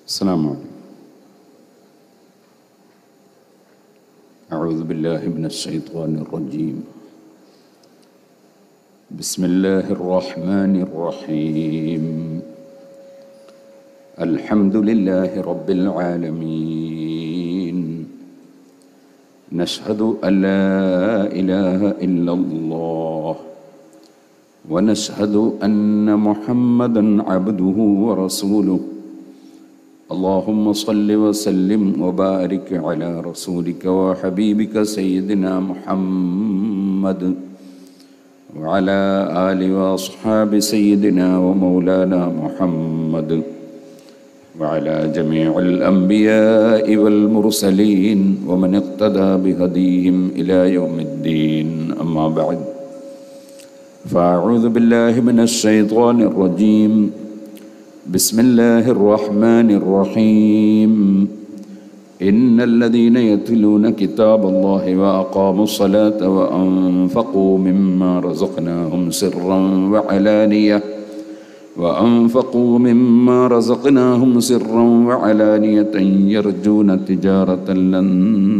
السلام عليكم أعوذ بالله من الشيطان الرجيم بسم الله الرحمن الرحيم الحمد لله رب العالمين نشهد أن لا إله إلا الله ونشهد أن محمدا عبده ورسوله اللهم صل وسلم وبارك على رسولك وحبيبك سيدنا محمد وعلى آل وأصحاب سيدنا ومولانا محمد وعلى جميع الأنبياء والمرسلين ومن اقتدى بهديهم إلى يوم الدين أما بعد فأعوذ بالله من الشيطان الرجيم بسم الله الرحمن الرحيم إن الذين يتلون كتاب الله وأقاموا الصلاة وأنفقوا مما رزقناهم سرا وعلانية وأنفقوا مما رزقناهم سرا وعلانية يرجون تجارة لن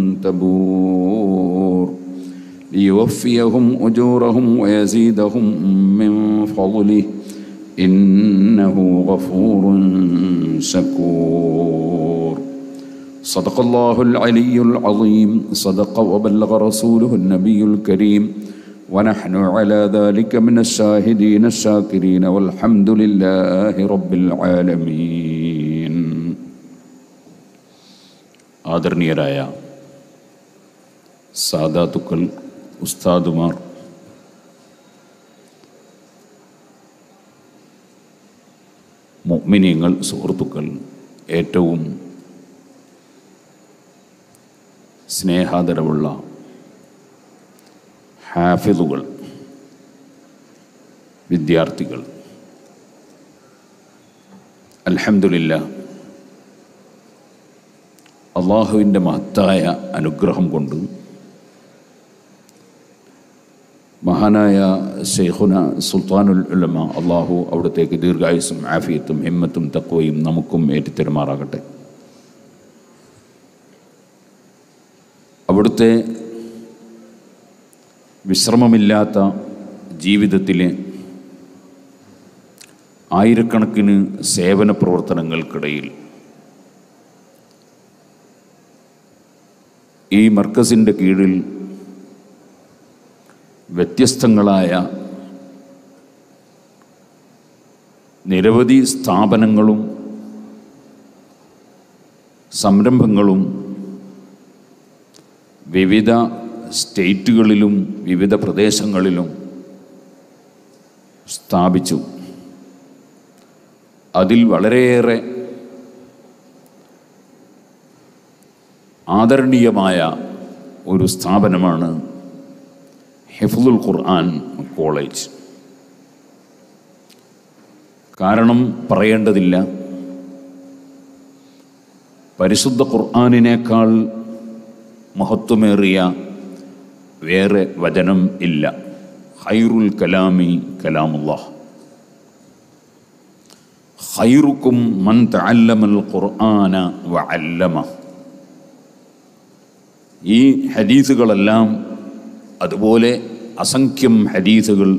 تبور ليوفيهم أجورهم ويزيدهم من فضله إنه غفور شكور صدق الله العلي العظيم صدق وبلغ رسوله النبي الكريم ونحن على ذلك من الشاهدين الشاكرين والحمد لله رب العالمين ആദരണീയരായ സാദാത്തുക്കൾ ഉസ്താദുമാർ മുഅ്മിനീങ്ങൾ സുഹൃത്തുക്കൾ ഏറ്റവും സ്നേഹാദരവുള്ള ഹാഫിദുകൾ വിദ്യാർത്ഥികൾ അൽഹംദുലില്ല അള്ളാഹുവിൻ്റെ മഹത്തായ അനുഗ്രഹം കൊണ്ട് മഹാനായ ഷെയ്ഖുന സുൽത്താനുൽ ഉലമ അള്ളാഹു അവിടത്തേക്ക് ദീർഘായുസും ആഫിയത്തും ഹിമ്മത്തും തക്വയും നമുക്കും ഏറ്റിത്തരുമാറാകട്ടെ അവിടുത്തെ വിശ്രമമില്ലാത്ത ജീവിതത്തിലെ ആയിരക്കണക്കിന് സേവന പ്രവർത്തനങ്ങൾക്കിടയിൽ ഈ മർക്കസിൻ്റെ കീഴിൽ വ്യത്യസ്തങ്ങളായ നിരവധി സ്ഥാപനങ്ങളും സംരംഭങ്ങളും വിവിധ സ്റ്റേറ്റുകളിലും വിവിധ പ്രദേശങ്ങളിലും സ്ഥാപിച്ചു അതിൽ വളരെയേറെ ആദരണീയമായ ഒരു സ്ഥാപനമാണ് ഹിഫ്ലുൽ ഖുർആൻ കോളേജ് കാരണം പറയേണ്ടതില്ല പരിശുദ്ധ ഖുർആാനിനേക്കാൾ മഹത്വമേറിയ വേറെ വചനം ഇല്ല ഹൈറുൽ കലാമി കലാമുല്ലാഹ് ഹൈറുക്കും മൻ തഅല്ലമൽ ഖുർആന വ അല്ലമ ഈ ഹദീസുകളെല്ലാം അതുപോലെ അസംഖ്യം ഹദീസുകൾ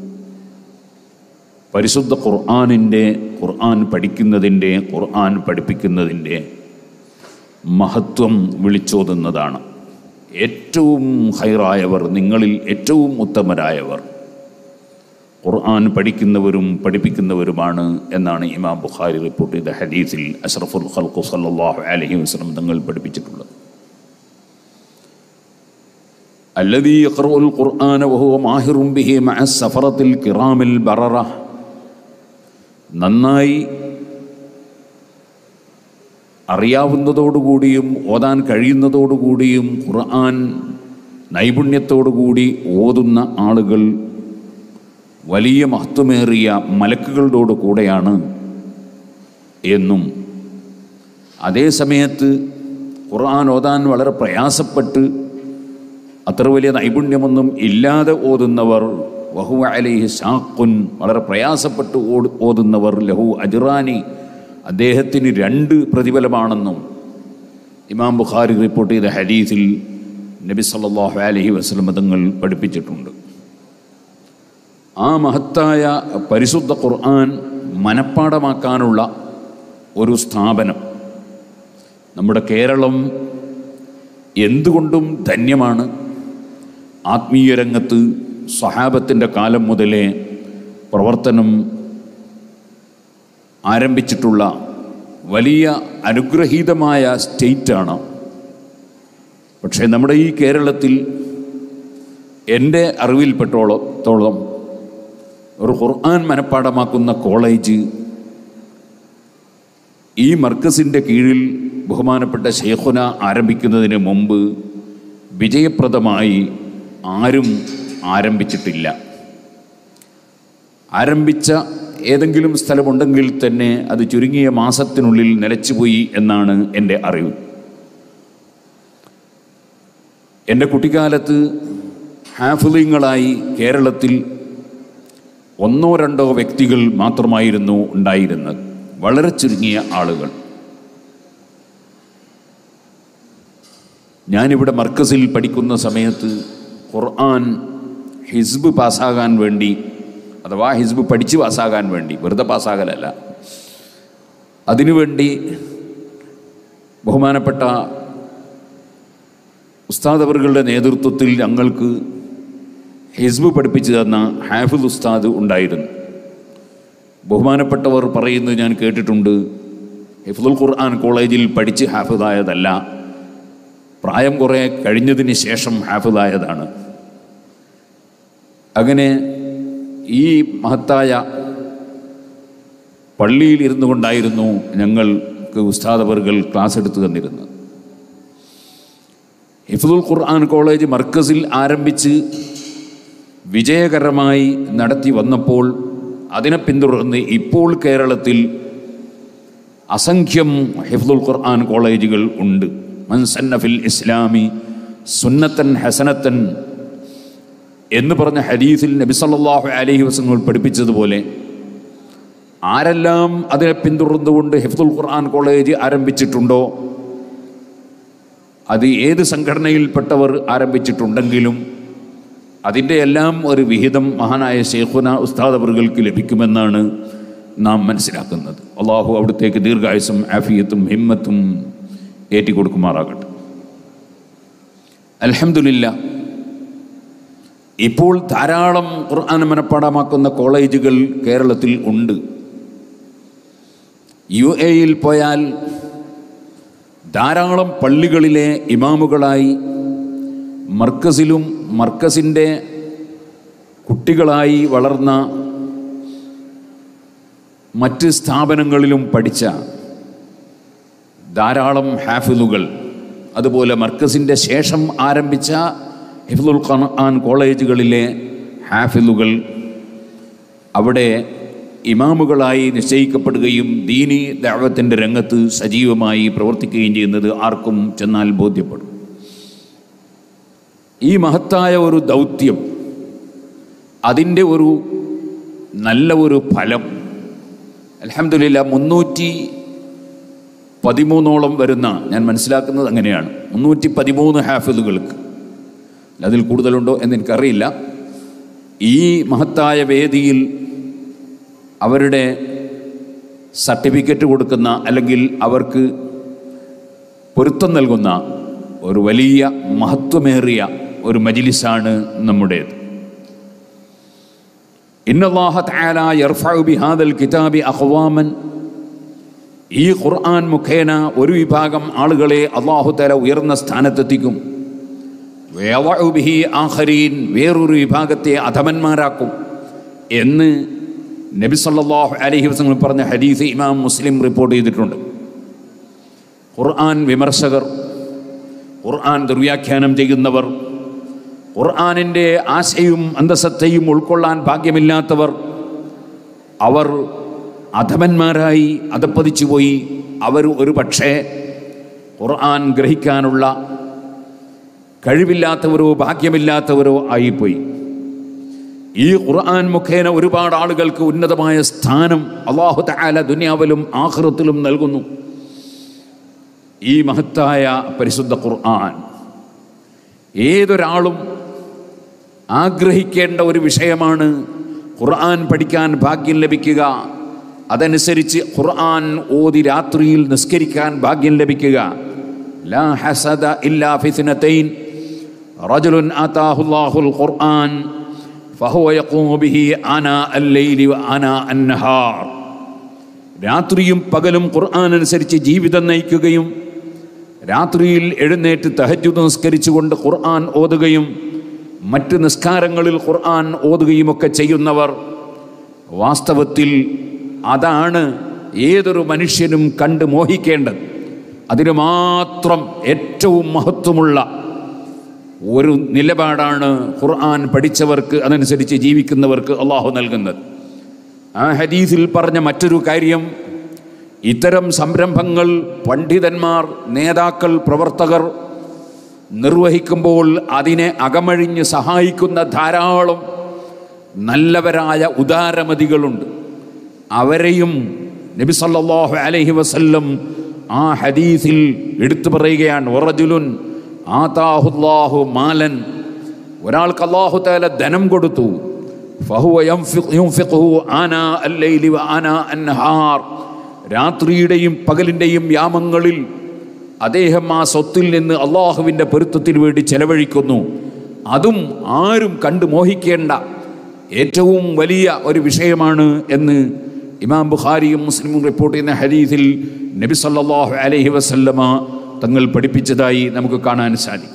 പരിശുദ്ധ ഖുർആാനിൻ്റെ ഖുർആൻ പഠിക്കുന്നതിൻ്റെ ഖുർആൻ പഠിപ്പിക്കുന്നതിൻ്റെ മഹത്വം വിളിച്ചോതുന്നതാണ് ഏറ്റവും ഹൈറായവർ നിങ്ങളിൽ ഏറ്റവും ഉത്തമരായവർ ഖുർആൻ പഠിക്കുന്നവരും പഠിപ്പിക്കുന്നവരുമാണ് എന്നാണ് ഇമാം ബുഖാരി റിപ്പോർട്ട് ചെയ്ത ഹദീസിൽ അഷ്റഫുൽ ഖൽഖു സല്ലല്ലാഹു അലൈഹി വസല്ലം തങ്ങൾ പഠിപ്പിച്ചിട്ടുള്ളത് الذي يقرأ القرآن وهو മാഹിർ به مع السفرة الكرام البررة നന്നായി അറിയാവുന്നതോടുകൂടിയും ഓതാൻ കഴിയുന്നതോടുകൂടിയും ഖുർആൻ നൈപുണ്യത്തോടുകൂടി ഓതുന്ന ആളുകൾ വലിയ മഹത്വമേറിയ മലക്കുകളോട് കൂടെയാണ് എന്നും അതേ സമയത്ത് ഖുർആൻ ഓതാൻ വളരെ പ്രയാസപ്പെട്ട് അത്ര വലിയ നൈപുണ്യമൊന്നും ഇല്ലാതെ ഓതുന്നവർ വഹു അലൈഹി ഷാഖുൻ വളരെ പ്രയാസപ്പെട്ട് ഓട് ഓതുന്നവർ ലഹു അജ്റാനി അദ്ദേഹത്തിന് രണ്ട് പ്രതിഫലമാണെന്നും ഇമാം ബുഖാരി റിപ്പോർട്ട് ചെയ്ത ഹദീസിൽ നബി സല്ലല്ലാഹു അലൈഹി വസല്ലം തങ്ങൾ പഠിപ്പിച്ചിട്ടുണ്ട് ആ മഹത്തായ പരിശുദ്ധ ഖുർആൻ മനഃപ്പാടമാക്കാനുള്ള ഒരു സ്ഥാപനം നമ്മുടെ കേരളം എന്തുകൊണ്ടും ധന്യമാണ് ആത്മീയ രംഗത്ത് സ്വഹാബത്തിൻ്റെ കാലം മുതലേ പ്രവർത്തനം ആരംഭിച്ചിട്ടുള്ള വലിയ അനുഗ്രഹീതമായ സ്റ്റേറ്റാണ് പക്ഷേ നമ്മുടെ ഈ കേരളത്തിൽ എൻ്റെ അറിവിൽപ്പെട്ടോളത്തോളം ഒരു ഖുർആൻ മനഃപ്പാടമാക്കുന്ന കോളേജ് ഈ മർക്കസിൻ്റെ കീഴിൽ ബഹുമാനപ്പെട്ട ഷെയ്ഖുന ആരംഭിക്കുന്നതിന് മുമ്പ് വിജയപ്രദമായി ആരും ആരംഭിച്ചിട്ടില്ല ആരംഭിച്ച ഏതെങ്കിലും സ്ഥലമുണ്ടെങ്കിൽ തന്നെ അത് ചുരുങ്ങിയ മാസത്തിനുള്ളിൽ നിലച്ചുപോയി എന്നാണ് എൻ്റെ അറിവ് എൻ്റെ കുട്ടിക്കാലത്ത് ഹാഫിലിങ്ങളായി കേരളത്തിൽ ഒന്നോ രണ്ടോ വ്യക്തികൾ മാത്രമായിരുന്നു ഉണ്ടായിരുന്നത് വളരെ ചുരുങ്ങിയ ആളുകൾ ഞാനിവിടെ മർക്കസിൽ പഠിക്കുന്ന സമയത്ത് ഖുർആൻ ഹിസ്ബ് പാസ്സാകാൻ വേണ്ടി അഥവാ ഹിസ്ബ് പഠിച്ച് പാസ്സാകാൻ വേണ്ടി വെറുതെ പാസ്സാകലല്ല അതിനുവേണ്ടി ബഹുമാനപ്പെട്ട ഉസ്താദ് അവറുകളുടെ നേതൃത്വത്തിൽ ഞങ്ങൾക്ക് ഹിസ്ബ് പഠിപ്പിച്ചു തന്ന ഹാഫിദ് ഉസ്താദ് ഉണ്ടായിരുന്നു ബഹുമാനപ്പെട്ടവർ പറയുന്നത് ഞാൻ കേട്ടിട്ടുണ്ട് ഹിഫ്ദുൽ ഖുർആൻ കോളേജിൽ പഠിച്ച് ഹാഫിദായതല്ല പ്രായം കുറേ കഴിഞ്ഞതിന് ശേഷം ഹാഫിദായതാണ് അങ്ങനെ ഈ മഹത്തായ പള്ളിയിൽ ഇരുന്നു കൊണ്ടായിരുന്നു ഞങ്ങൾക്ക് ഉസ്താദവറുകൾ ക്ലാസ് എടുത്തു തന്നിരുന്നത് ഹിഫ്ദുൽ ഖുർആൻ കോളേജ് മർക്കസിൽ ആരംഭിച്ച് വിജയകരമായി നടത്തി വന്നപ്പോൾ അതിനെ പിന്തുടർന്ന് ഇപ്പോൾ കേരളത്തിൽ അസംഖ്യം ഹിഫ്ദുൽ ഖുർആൻ കോളേജുകൾ ഉണ്ട് മൻസന്നഫിൽ ഇസ്ലാമി സുന്നത്തൻ ഹസനത്തൻ എന്ന് പറഞ്ഞ ഹദീസിൽ നബി സല്ലല്ലാഹു അലൈഹി വസല്ലം പഠിപ്പിച്ചതുപോലെ ആരെല്ലാം അതിനെ പിന്തുടർന്നുകൊണ്ട് ഹിഫ്ദുൽ ഖുർആൻ കോളേജ് ആരംഭിച്ചിട്ടുണ്ടോ അത് ഏത് സംഘടനയിൽപ്പെട്ടവർ ആരംഭിച്ചിട്ടുണ്ടെങ്കിലും അതിൻ്റെ എല്ലാം ഒരു വിഹിതം മഹാനായ ഷെയ്ഖുന ഉസ്താദ് അവറുകൾക്ക് ലഭിക്കുമെന്നാണ് നാം മനസ്സിലാക്കുന്നത് അള്ളാഹു അവിടുത്തേക്ക് ദീർഘായുസും ആഫിയത്തും ഹിമ്മത്തും ഏറ്റിക്കൊടുക്കുമാറാകട്ടെ അൽഹംദുലില്ല ഇപ്പോൾ ധാരാളം ഖുർആൻ മനഃപ്പാടമാക്കുന്ന കോളേജുകൾ കേരളത്തിൽ ഉണ്ട് യു എയിൽ പോയാൽ ധാരാളം പള്ളികളിലെ ഇമാമുകളായി മർക്കസിലും മർക്കസിൻ്റെ കുട്ടികളായി വളർന്ന മറ്റ് സ്ഥാപനങ്ങളിലും പഠിച്ച ധാരാളം ഹാഫിലുകൾ അതുപോലെ മർക്കസിൻ്റെ ശേഷം ആരംഭിച്ച ഹിഫ്ദുൽ ഖുർആൻ കോളേജുകളിലെ ഹാഫിലുകൾ അവിടെ ഇമാമുകളായി നിശ്ചയിക്കപ്പെടുകയും ദീനി ദാവത്തിൻ്റെ രംഗത്ത് സജീവമായി പ്രവർത്തിക്കുകയും ചെയ്യുന്നത് ആർക്കും ചെന്നാൽ ബോധ്യപ്പെടും ഈ മഹത്തായ ഒരു ദൗത്യം അതിൻ്റെ ഒരു നല്ല ഒരു ഫലം അലഹമില്ല മുന്നൂറ്റി പതിമൂന്നോളം വരുന്ന ഞാൻ മനസ്സിലാക്കുന്നത് അങ്ങനെയാണ് മുന്നൂറ്റി പതിമൂന്ന് ഹാഫിദുകൾക്ക് അതിൽ കൂടുതലുണ്ടോ എന്ന് എനിക്കറിയില്ല ഈ മഹത്തായ വേദിയിൽ അവരുടെ സർട്ടിഫിക്കറ്റ് കൊടുക്കുന്ന അല്ലെങ്കിൽ അവർക്ക് പൊരുത്തം നൽകുന്ന ഒരു വലിയ മഹത്വമേറിയ ഒരു മജിലിസാണ് നമ്മുടേത് ഇന്നല്ലാഹ തആല യർഫഉ ബിഹാദൽ കിതാബി അഖ്വാമൻ ഈ ഖുർആൻ മുഖേന ഒരു വിഭാഗം ആളുകളെ അള്ളാഹു തല ഉയർന്ന സ്ഥാനത്തെത്തിക്കും വയളഉ ബിഹി ആഖരീൻ വേറൊരു വിഭാഗത്തെ അധമന്മാരാക്കും എന്ന് നബി സല്ലല്ലാഹു അലൈഹി വസല്ലം പറഞ്ഞ ഹദീസ് ഇമാം മുസ്ലിം റിപ്പോർട്ട് ചെയ്തിട്ടുണ്ട് ഖുർആൻ വിമർശകർ ഖുർആൻ ദുർവ്യാഖ്യാനം ചെയ്യുന്നവർ ഖുർആനിൻ്റെ ആശയും അന്തസത്തയും ഉൾക്കൊള്ളാൻ ഭാഗ്യമില്ലാത്തവർ അവർ അധമന്മാരായി അധപ്പതിച്ചു പോയി അവർ ഒരു പക്ഷേ ഖുർആൻ ഗ്രഹിക്കാനുള്ള കഴിവില്ലാത്തവരോ ഭാഗ്യമില്ലാത്തവരോ ആയിപ്പോയി ഈ ഖുർആൻ മുഖേന ഒരുപാട് ആളുകൾക്ക് ഉന്നതമായ സ്ഥാനം അള്ളാഹു തആല ദുനിയാവിലും ആഖിറത്തിലും നൽകുന്നു ഈ മഹത്തായ പരിശുദ്ധ ഖുർആൻ ഏതൊരാളും ആഗ്രഹിക്കേണ്ട ഒരു വിഷയമാണ് ഖുർആൻ പഠിക്കാൻ ഭാഗ്യം ലഭിക്കുക അതനുസരിച്ച് ഖുർആൻ ഓതി രാത്രിയിൽ നിസ്കരിക്കാൻ ഭാഗ്യം ലഭിക്കുക ലാ ഹസദ ഇല്ലാ ഫിത്നതൈൻ റജുലുൻ ആതാഹുല്ലാഹുൽ ഖുർആൻ ഫഹുവ യഖൂമു ബിഹി അനാ അൽ-ലൈലി വ അനാ അൻ-നഹാർ രാത്രിയും പകലും ഖുർആൻ അനുസരിച്ച് ജീവിതം നയിക്കുകയും രാത്രിയിൽ എഴുന്നേറ്റ് തഹജ്ജുദ് നിസ്കരിച്ചുകൊണ്ട് ഖുർആൻ ഓതുകയും മറ്റ് നിസ്കാരങ്ങളിൽ ഖുർആൻ ഓതുകയുമൊക്കെ ചെയ്യുന്നവർ വാസ്തവത്തിൽ അതാണ് ഏതൊരു മനുഷ്യനും കണ്ട് മോഹിക്കേണ്ടത് അതിന് മാത്രം ഏറ്റവും മഹത്വമുള്ള ഒരു നിലപാടാണ് ഖുർആൻ പഠിച്ചവർക്ക് അതനുസരിച്ച് ജീവിക്കുന്നവർക്ക് അള്ളാഹു നൽകുന്നത് ആ ഹദീസിൽ പറഞ്ഞ മറ്റൊരു കാര്യം ഇത്തരം സംരംഭങ്ങൾ പണ്ഡിതന്മാർ നേതാക്കൾ പ്രവർത്തകർ നിർവഹിക്കുമ്പോൾ അതിനെ അകമഴിഞ്ഞ് സഹായിക്കുന്ന ധാരാളം നല്ലവരായ ഉദാരമതികളുണ്ട് അവരെയും നബി സല്ലല്ലാഹു അലൈഹി വസല്ലം ആ ഹദീസിൽ എടുത്തു പറയുകയാണ് വറജുലുൻ ആതാഹുല്ലാഹു മാലൻ ഒരാൾക്ക് അല്ലാഹു തആല ധനം കൊടുത്തു ഫഹുവ യൻഫിഖ് യുൻഫിഖുഹു ആനാ അല്ലൈലി വ ആനാ അന്നഹാർ രാത്രിയുടെയും പകലിൻ്റെയും യാമങ്ങളിൽ അദ്ദേഹം ആ സ്വത്തിൽ നിന്ന് അള്ളാഹുവിൻ്റെ പൊരുത്തത്തിന് വേണ്ടി ചെലവഴിക്കുന്നു അതും ആരും കണ്ടു മോഹിക്കേണ്ട ഏറ്റവും വലിയ ഒരു വിഷയമാണ് എന്ന് ഇമാം ബുഖാരിയും മുസ്ലിമും റിപ്പോർട്ട് ചെയ്യുന്ന ഹദീസിൽ നബി സല്ലല്ലാഹു അലൈഹി വസല്ലമ തങ്ങൾ പഠിപ്പിച്ചതായി നമുക്ക് കാണാൻ സാധിക്കും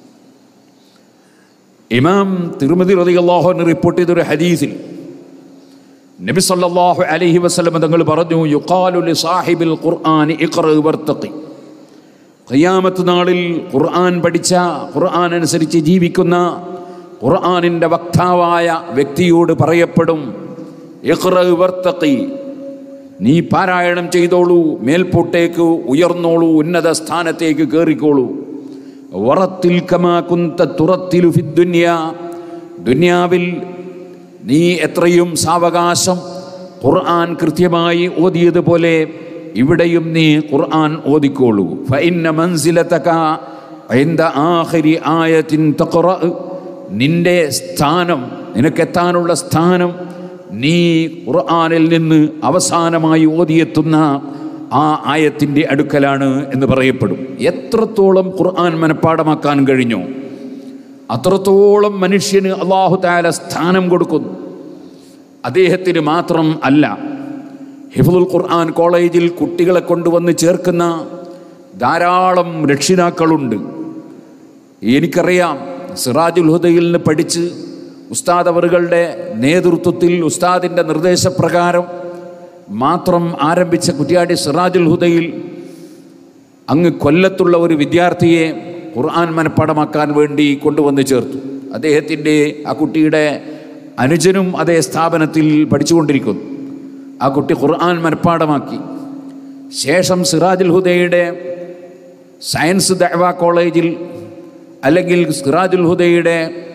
ഇമാം തിരുമതി റളിയല്ലാഹു റിപ്പോർട്ട് ചെയ്തൊരു ഹദീസിൽ നബി സല്ലല്ലാഹു അലൈഹി വസല്ലമ തങ്ങൾ പറഞ്ഞു യുഖാലു ലി സാഹിബിൽ ഖുർആൻ ഇഖ്റ വർത്തഖി ഖിയാമത്ത് നാളിൽ ഖുർആൻ പഠിച്ച ഖുർആൻ അനുസരിച്ച് ജീവിക്കുന്ന ഖുർആനിൻ്റെ വക്താവായ വ്യക്തിയോട് പറയപ്പെടും ഇഖ്റ വർത്തഖി നീ പാരായണം ചെയ്തോളൂ മേൽപോട്ടേക്ക് ഉയർന്നോളൂ ഉന്നത സ്ഥാനത്തേക്ക് കയറിക്കോളൂ വറത്തിൽ കമാ കുന്ത തുറത്തിലു ഫിദ്ദുന്യ ദുന്യാവിൽ നീ എത്രയും സാവകാശം ഖുർആൻ കൃത്യമായി ഓതിയതുപോലെ ഇവിടെയും നീ ഖുർആൻ ഓതിക്കോളൂ ഫഇന്ന മൻസിലതക عند آخر آية تقرأ നിന്റെ സ്ഥാനം നിനക്കെത്താനുള്ള സ്ഥാനം നീ ഖുർആനിൽ നിന്ന് അവസാനമായി ഓതിയെത്തുന്ന ആ ആയത്തിൻ്റെ അടുക്കലാണ് എന്ന് പറയപ്പെടും എത്രത്തോളം ഖുർആൻ മനഃപ്പാടമാക്കാൻ കഴിഞ്ഞോ അത്രത്തോളം മനുഷ്യന് അള്ളാഹു താല സ്ഥാനം കൊടുക്കുന്നു അദ്ദേഹത്തിന് മാത്രം അല്ല ഹിഫുൽ ഖുർആൻ കോളേജിൽ കുട്ടികളെ കൊണ്ടുവന്ന് ചേർക്കുന്ന ധാരാളം രക്ഷിതാക്കളുണ്ട് എനിക്കറിയാം സിറാജുൽ ഹുദയിൽ നിന്ന് പഠിച്ച് ഉസ്താദ് അവറുകളുടെ നേതൃത്വത്തിൽ ഉസ്താദിൻ്റെ നിർദ്ദേശപ്രകാരം മാത്രം ആരംഭിച്ച കുറ്റ്യാടി സിറാജുൽ ഹുദയിൽ അങ്ങ് കൊല്ലത്തുള്ള ഒരു വിദ്യാർത്ഥിയെ ഖുർആൻ മനഃപ്പാടമാക്കാൻ വേണ്ടി കൊണ്ടുവന്ന് ചേർത്തു അദ്ദേഹത്തിൻ്റെ ആ കുട്ടിയുടെ അനുജനും അതേ സ്ഥാപനത്തിൽ പഠിച്ചുകൊണ്ടിരിക്കുന്നു ആ കുട്ടി ഖുർആൻ മനഃപ്പാടമാക്കി ശേഷം സിറാജുൽ ഹുദയുടെ സയൻസ് ദഅവ കോളേജിൽ അല്ലെങ്കിൽ സിറാജുൽ ഹുദയുടെ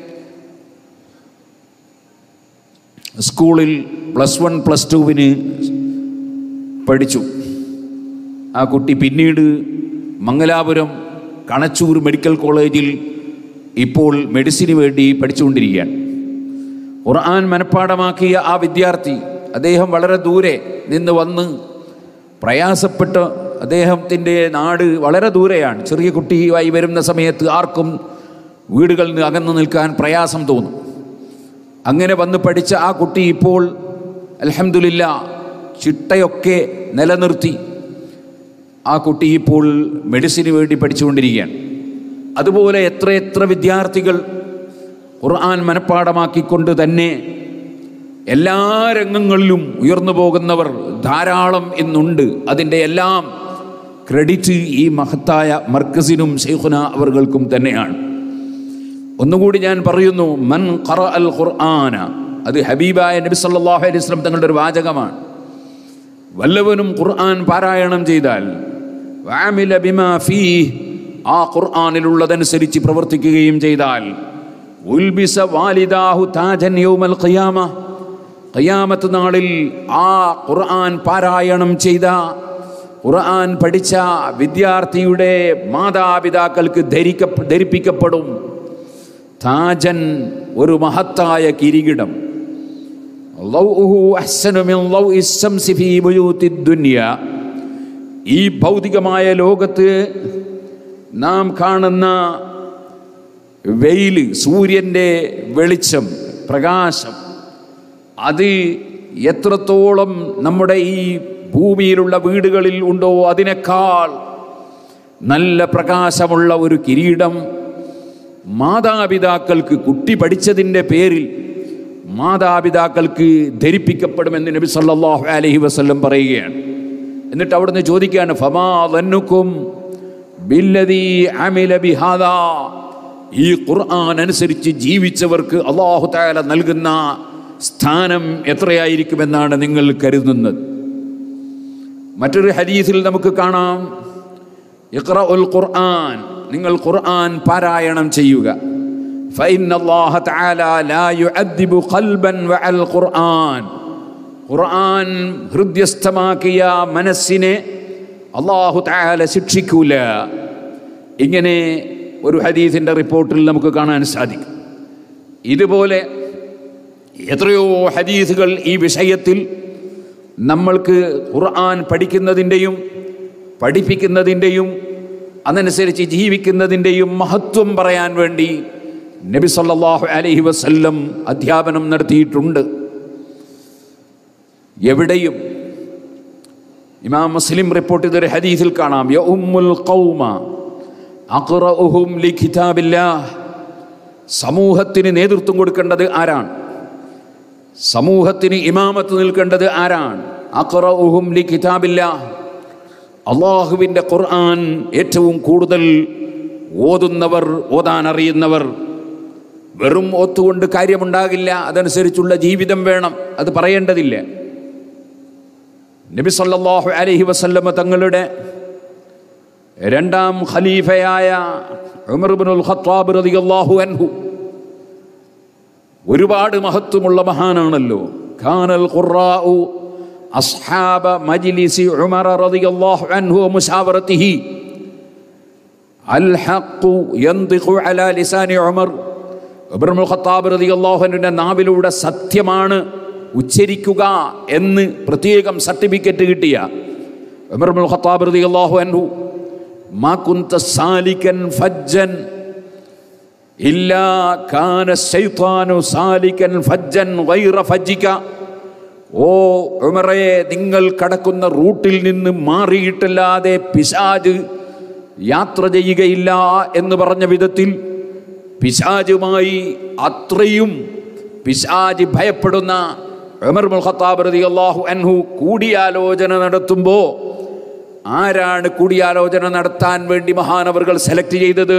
സ്കൂളിൽ പ്ലസ് വൺ പ്ലസ് ടുവിന് പഠിച്ചു ആ കുട്ടി പിന്നീട് മംഗലാപുരം കണച്ചൂർ മെഡിക്കൽ കോളേജിൽ ഇപ്പോൾ മെഡിസിന് വേണ്ടി പഠിച്ചുകൊണ്ടിരിക്കുകയാണ് ഖുർആൻ മനഃപ്പാടമാക്കിയ ആ വിദ്യാർത്ഥി അദ്ദേഹം വളരെ ദൂരെ നിന്ന് വന്ന് പ്രയാസപ്പെട്ട് അദ്ദേഹത്തിൻ്റെ നാട് വളരെ ദൂരെയാണ് ചെറിയ കുട്ടിയായി വരുന്ന സമയത്ത് ആർക്കും വീടുകളിൽ നിന്ന് അകന്നു നിൽക്കാൻ പ്രയാസം തോന്നും അങ്ങനെ വന്ന് പഠിച്ച ആ കുട്ടി ഇപ്പോൾ അലഹമില്ല ചിട്ടയൊക്കെ നിലനിർത്തി ആ കുട്ടി ഇപ്പോൾ മെഡിസിന് വേണ്ടി പഠിച്ചുകൊണ്ടിരിക്കുകയാണ് അതുപോലെ എത്ര എത്ര വിദ്യാർത്ഥികൾ ഖുർആൻ മനഃപ്പാടമാക്കിക്കൊണ്ട് തന്നെ എല്ലാ രംഗങ്ങളിലും ഉയർന്നു പോകുന്നവർ ധാരാളം ഇന്നുണ്ട് അതിൻ്റെ എല്ലാം ക്രെഡിറ്റ് ഈ മഹത്തായ മർക്കസിനും ഷെയ്ഖുന അവർകൾക്കും തന്നെയാണ് ഒന്നുകൂടി ഞാൻ പറയുന്നു മൻ ഖറ അൽ ഖുർആന അത് ഹബീബായ നബി സല്ലല്ലാഹു അലൈഹി വസല്ലം തങ്ങളുടെ ഒരു വാചകമാണ് വല്ലവനും ഖുർആൻ പാരായണം ചെയ്താൽ വഅമില ബിമാ ഫീഹ് ആ ഖുർആനിലുള്ളതനുസരിച്ച് പ്രവർത്തിക്കുകയും ചെയ്താൽ ഉൽബിസ വാലിദാഹു താജൻ യൗമൽ ഖിയാമ ഖിയാമത്ത് നാളിൽ ആ ഖുർആൻ പാരായണം ചെയ്ത ഖുർആൻ പഠിച്ച വിദ്യാർത്ഥിയുടെ മാതാപിതാക്കൾക്ക് ധരിക്ക ധരിപ്പിക്കപ്പെടും താജൻ ഒരു മഹത്തായ കിരീടം ലൗഉഹു അഹ്സനു മിൻ ലൗഇ ശംസി ഫീ ബുയൂത്തി ദുനിയ ഈ ഭൗതികമായ ലോകത്ത് നാം കാണുന്ന വെയിൽ സൂര്യൻ്റെ വെളിച്ചം പ്രകാശം അത് എത്രത്തോളം നമ്മുടെ ഈ ഭൂമിയിലുള്ള വീടുകളിൽ ഉണ്ടോ അതിനേക്കാൾ നല്ല പ്രകാശമുള്ള ഒരു കിരീടം മാതാപിതാക്കൾക്ക് കുട്ടി പഠിച്ചതിൻ്റെ പേരിൽ മാതാപിതാക്കൾക്ക് ധരിപ്പിക്കപ്പെടുമെന്ന് നബി സല്ലല്ലാഹു അലൈഹി വസല്ലം പറയുകയാണ് എന്നിട്ട് അവിടുന്ന് ചോദിക്കുകയാണ് ഫമാ ظنكم ബില്ലദീ അമില ബിഹാദാ ഈ ഖുർആൻ അനുസരിച്ച് ജീവിച്ചവർക്ക് അള്ളാഹു തആല നൽകുന്ന സ്ഥാനം എത്രയായിരിക്കുമെന്നാണ് നിങ്ങൾ കരുതുന്നത് മറ്റൊരു ഹദീസിൽ നമുക്ക് കാണാം ഇഖ്റഉൽ ഖുർആൻ നിങ്ങൾ ഖുർആൻ പാരായണം ചെയ്യുക فإن الله تعالى لا يعذب قلبا وعى القرآن ഖുർആൻ ഹൃദ്യസ്ഥമാക്കിയ മനസ്സിനെ അള്ളാഹു താല ശിക്ഷിക്കൂല ഇങ്ങനെ ഒരു ഹദീസിൻ്റെ റിപ്പോർട്ടിൽ നമുക്ക് കാണാൻ സാധിക്കും ഇതുപോലെ എത്രയോ ഹദീസുകൾ ഈ വിഷയത്തിൽ നമ്മൾക്ക് ഖുർആൻ പഠിക്കുന്നതിൻ്റെയും പഠിപ്പിക്കുന്നതിൻ്റെയും അതനുസരിച്ച് ജീവിക്കുന്നതിൻ്റെയും മഹത്വം പറയാൻ വേണ്ടി നബി സല്ലല്ലാഹു അലൈഹി വസല്ലം അധ്യാപനം നടത്തിയിട്ടുണ്ട് എവിടെയും ഇമാം മുസ്ലിം റിപ്പോർട്ട് ചെയ്തൊരു ഹദീസിൽ കാണാം യഉമ്മുൽ ഖൗമ അഖ്റഉഹും ലികിതാബില്ലാഹ് സമൂഹത്തിന് നേതൃത്വം കൊടുക്കേണ്ടത് ആരാണ് സമൂഹത്തിന് ഇമാമത്ത് നിൽക്കേണ്ടത് ആരാണ് അഖ്റഉഹും ലികിതാബില്ലാഹ് അള്ളാഹുവിൻ്റെ ഖുർആൻ ഏറ്റവും കൂടുതൽ ഓതുന്നവർ ഓതാൻ അറിയുന്നവർ വെറും ഒത്തുകൊണ്ട് കാര്യമുണ്ടാകില്ല അതനുസരിച്ചുള്ള ജീവിതം വേണം അത് പറയേണ്ടതില്ല നബി സല്ലല്ലാഹു അലൈഹി വസല്ലമ തങ്ങളുടെ രണ്ടാം ഖലീഫയായ ഉമർ ഇബ്നുൽ ഖത്താബ് റളിയല്ലാഹു അൻഹു ഒരുപാട് മഹത്വമുള്ള മഹാനാണല്ലോ ഖാനൽ ഖുറാഉ അസ്ഹാബ മജ്ലിസി ഉമർ റളിയല്ലാഹു അൻഹു മുശാവറത്തിഹി അൽ ഹഖു യന്തിഖു അലാ ലിസാനി ഉമർ ഇബ്രാഹിം ഖത്താബ് റളിയല്ലാഹു അൻഹുവിന്റെ നാവിലൂടെ സത്യമാണ് ഉച്ചരിക്കുക എന്ന് പ്രത്യേകം സർട്ടിഫിക്കറ്റ് കിട്ടിയ ഇബ്രാഹിം ഖത്താബ് റളിയല്ലാഹു അൻഹു മാ കുന്ത സാലിക്കൻ ഫജ്ജൻ ഇല്ലാ കാന ശൈത്താനു സാലിക്കൻ ഫജ്ജൻ ഗൈറ ഫജ്ജിക ഓ ഉമറേ നിങ്ങൾ കടക്കുന്ന റൂട്ടിൽ നിന്ന് മാറിയിട്ടല്ലാതെ പിശാജ് യാത്ര ചെയ്യുകയില്ല എന്ന് പറഞ്ഞ വിധത്തിൽ പിശാജുമായി അത്രയും പിശാജ് ഭയപ്പെടുന്ന ഉമർ മുൽ ഖത്താബ് റളിയല്ലാഹു അൻഹു കൂടിയാലോചന നടത്തുമ്പോൾ ആരാണ് കൂടിയാലോചന നടത്താൻ വേണ്ടി മഹാനവറുകൾ സെലക്ട് ചെയ്തത്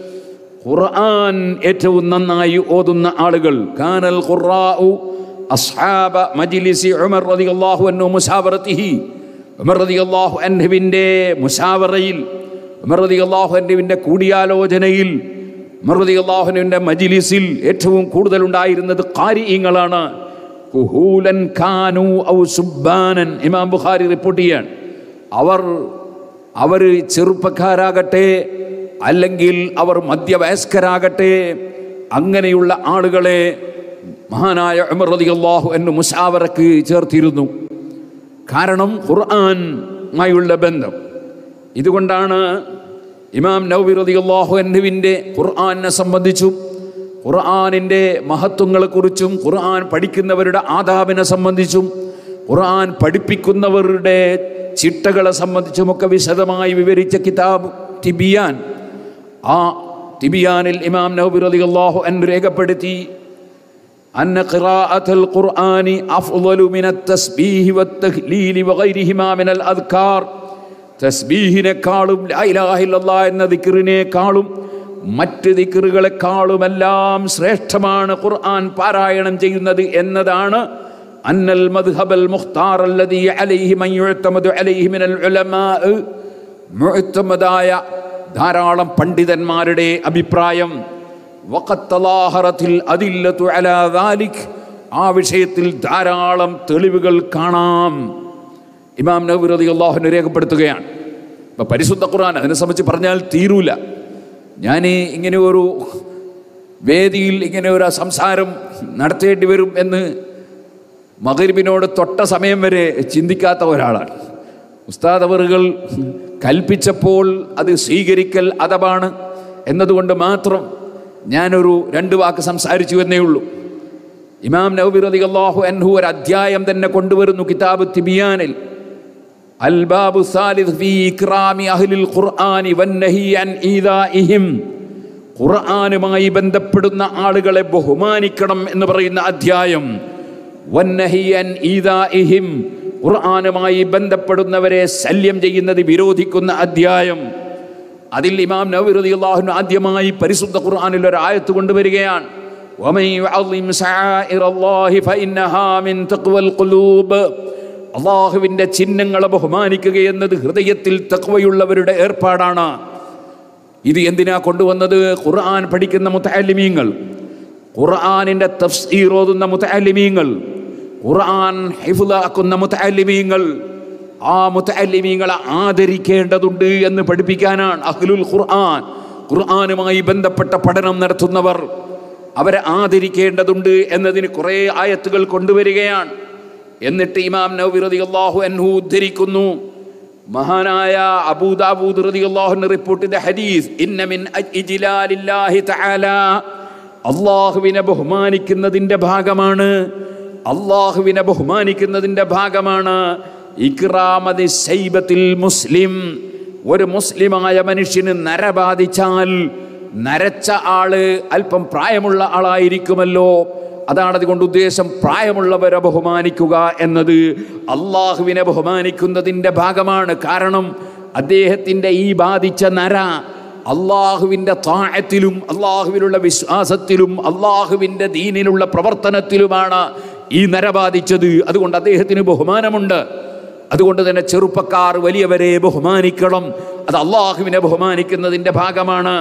ഖുർആൻ ഏറ്റവും നന്നായി ഓതുന്ന ആളുകൾ കാനൽ ഖുറാഉ അസ്ഹാബ മജ്ലിസി ഉമർ റളിയല്ലാഹു അൻഹു മുസാവറത്തിഹി ഉമർ റളിയല്ലാഹു അൻഹുവിൻ്റെ മുസാവറയിൽ ഉമർ റളിയല്ലാഹു അൻഹുവിൻ്റെ കൂടിയാലോചനയിൽ ഉമർ റളിയല്ലാഹു അൻഹുവിൻ്റെ മജ്ലിസിൽ ഏറ്റവും കൂടുതൽ ഉണ്ടായിരുന്നത് ഖാരിഈങ്ങളാണ് കുഹൂലൻ കാനു ഔ സുബ്ബാനൻ ഇമാം ബുഖാരി റിപ്പോർട്ട് ചെയ്യാണ് അവർ അവർ ചെറുപ്പക്കാരാകട്ടെ അല്ലെങ്കിൽ അവർ മധ്യവയസ്കരാകട്ടെ അങ്ങനെയുള്ള ആളുകളെ മഹാനായ ഉമർ റളിയല്ലാഹു അൻഹു മുസാവറക്ക് ചേർത്തിരുന്നു കാരണം ഖുർആനുമായുള്ള ബന്ധം ഇതുകൊണ്ടാണ് ഇമാം നൗബി റളിയല്ലാഹു അൻഹുവിൻ്റെ ഖുർആനെ സംബന്ധിച്ചും ഖുർആനിൻ്റെ മഹത്വങ്ങളെക്കുറിച്ചും ഖുർആൻ പഠിക്കുന്നവരുടെ ആദാബിനെ സംബന്ധിച്ചും ഖുർആൻ പഠിപ്പിക്കുന്നവരുടെ ചിട്ടകളെ സംബന്ധിച്ചുമൊക്കെ വിശദമായി വിവരിച്ച കിതാബ് തിബിയാൻ ആ തിബിയാനിൽ ഇമാം നൗബി റളിയല്ലാഹു അൻഹു രേഖപ്പെടുത്തി أن قراءة القرآن أفضل من التسبيح والتهليل وغيرهما من الأذكار തസ്ബീഹിനെക്കാളും ലായിലാഹില്ല എന്ന ദിക്കറിനേക്കാളും മറ്റ് ദിക്കറുകളെക്കാളുമെല്ലാം ശ്രേഷ്ഠമാണ് ഖുർആൻ പാരായണം ചെയ്യുന്നത് എന്നതാണ് അന്നൽ മദ്ഹബൽ മുഖ്താർ അല്ലദീ അലൈഹി മൻ യുഅ്തമദു അലൈഹി മിനൽ ഉലമാ മുഅ്തമദായ ധാരാളം പണ്ഡിതന്മാരുടെ അഭിപ്രായം വഖത്ത് തലാഹറത്തിൽ അദില്ലത്തു അലാ ദാലിക് ആ വിഷയത്തിൽ ധാരാളം തെളിവുകൾ കാണാം ഇമാം നബി റളിയല്ലാഹു അൻഹു രേഖപ്പെടുത്തുകയാണ് ഇപ്പം പരിശുദ്ധ ഖുർആൻ അതിനെ സംബന്ധിച്ച് പറഞ്ഞാൽ തീരൂല ഞാൻ ഇങ്ങനെ ഒരു വേദിയിൽ ഇങ്ങനെ ഒരു സംസാരം നടത്തേണ്ടി വരും എന്ന് മകരിബിനോട് തൊട്ട സമയം വരെ ചിന്തിക്കാത്ത ഒരാളാണ് ഉസ്താദ് അവറുകൾ കൽപ്പിച്ചപ്പോൾ അത് സ്വീകരിക്കൽ അതവാണ് എന്നതുകൊണ്ട് മാത്രം ഞാനൊരു രണ്ട് വാക്ക് സംസാരിച്ചു എന്നേ ഉള്ളൂ ഇമാം നവബി റളിയല്ലാഹു അൻഹു ഒരു അധ്യായം തന്നെ കൊണ്ടുവരുന്നു കിതാബ് തിബിയാനിൽ അൽബാബു സാലിദ് ഫീ ഇക്റാമി അഹ്ലിൽ ഖുർആനി വന്നഹി അൻ ഈദാഇഹിം ഖുർആനുമായി ബന്ധപ്പെടുന്ന ആളുകളെ ബഹുമാനിക്കണം എന്ന് പറയുന്ന അധ്യായം വന്നഹി അൻ ഈദാഇഹിം ഖുർആനുമായി ബന്ധപ്പെടുന്നവരെ ശല്യം ചെയ്യുന്നത് വിരോധിക്കുന്ന അധ്യായം അതിൽ ഇമാം നവവി റളിയല്ലാഹു അൻഹു ആദ്യമായി പരിശുദ്ധ ഖുർആനിൽ ഒരു ആയത്ത് കൊണ്ടുവരികയാണ് ومن يعظم شعائر الله فإنها من تقوى القلوب അള്ളാഹുവിൻ്റെ ചിഹ്നങ്ങളെ ബഹുമാനിക്കുക എന്നത് ഹൃദയത്തിൽ തക്വയുള്ളവരുടെ ഏർപ്പാടാണ് ഇത് എന്തിനാ കൊണ്ടുവന്നത് ഖുർആൻ പഠിക്കുന്ന മുത്തലിമീങ്ങൾ ഖുർആനിൻ്റെ തഫ്സീർ ഓതുന്ന മുത്തലിമീങ്ങൾ ഖുർആൻ ഹിഫുലാക്കുന്ന മുത്തലിമീങ്ങൾ ആ മുത്തലിമീങ്ങളെ ആദരിക്കേണ്ടതുണ്ട് എന്ന് പഠിപ്പിക്കാനാണ് അഹ്ലുൽ ഖുർആൻ ഖുർആനുമായി ബന്ധപ്പെട്ട പഠനം നടത്തുന്നവർ അവരെ ആദരിക്കേണ്ടതുണ്ട് എന്നതിന് കുറേ ആയത്തുകൾ കൊണ്ടുവരികയാണ് എന്നിട്ട് ഇമാം നവവി റളിയല്ലാഹു അൻഹു ഉദ്ധരിക്കുന്നു മഹാനായ അബൂദാബൂദ് റളിയല്ലാഹു റിപ്പോർട്ട് ചെയ്ത ഹദീസ് ഇന്ന മിൻ ഇജ്ലാലില്ലാഹി തആല അള്ളാഹുവിനെ ബഹുമാനിക്കുന്നതിൻ്റെ ഭാഗമാണ് അള്ളാഹുവിനെ ബഹുമാനിക്കുന്നതിൻ്റെ ഭാഗമാണ് ഇക്റാമതി ശൈബത്തിൽ മുസ്ലിം ഒരു മുസ്ലിമായ മനുഷ്യന് നര ബാധിച്ചാൽ നരച്ച ആള് അല്പം പ്രായമുള്ള ആളായിരിക്കുമല്ലോ അതാണ് അതുകൊണ്ട് ഉദ്ദേശം പ്രായമുള്ളവരെ ബഹുമാനിക്കുക എന്നത് അള്ളാഹുവിനെ ബഹുമാനിക്കുന്നതിൻ്റെ ഭാഗമാണ് കാരണം അദ്ദേഹത്തിൻ്റെ ഈ ബാധിച്ച നര അള്ളാഹുവിൻ്റെ താഴത്തിലും അള്ളാഹുവിലുള്ള വിശ്വാസത്തിലും അള്ളാഹുവിൻ്റെ ദീനിലുള്ള പ്രവർത്തനത്തിലുമാണ് ഈ നര ബാധിച്ചത് അതുകൊണ്ട് അദ്ദേഹത്തിന് ബഹുമാനമുണ്ട് അതുകൊണ്ട് തന്നെ ചെറുപ്പക്കാർ വലിയവരെ ബഹുമാനിക്കണം അത് അള്ളാഹുവിനെ ബഹുമാനിക്കുന്നതിൻ്റെ ഭാഗമാണ്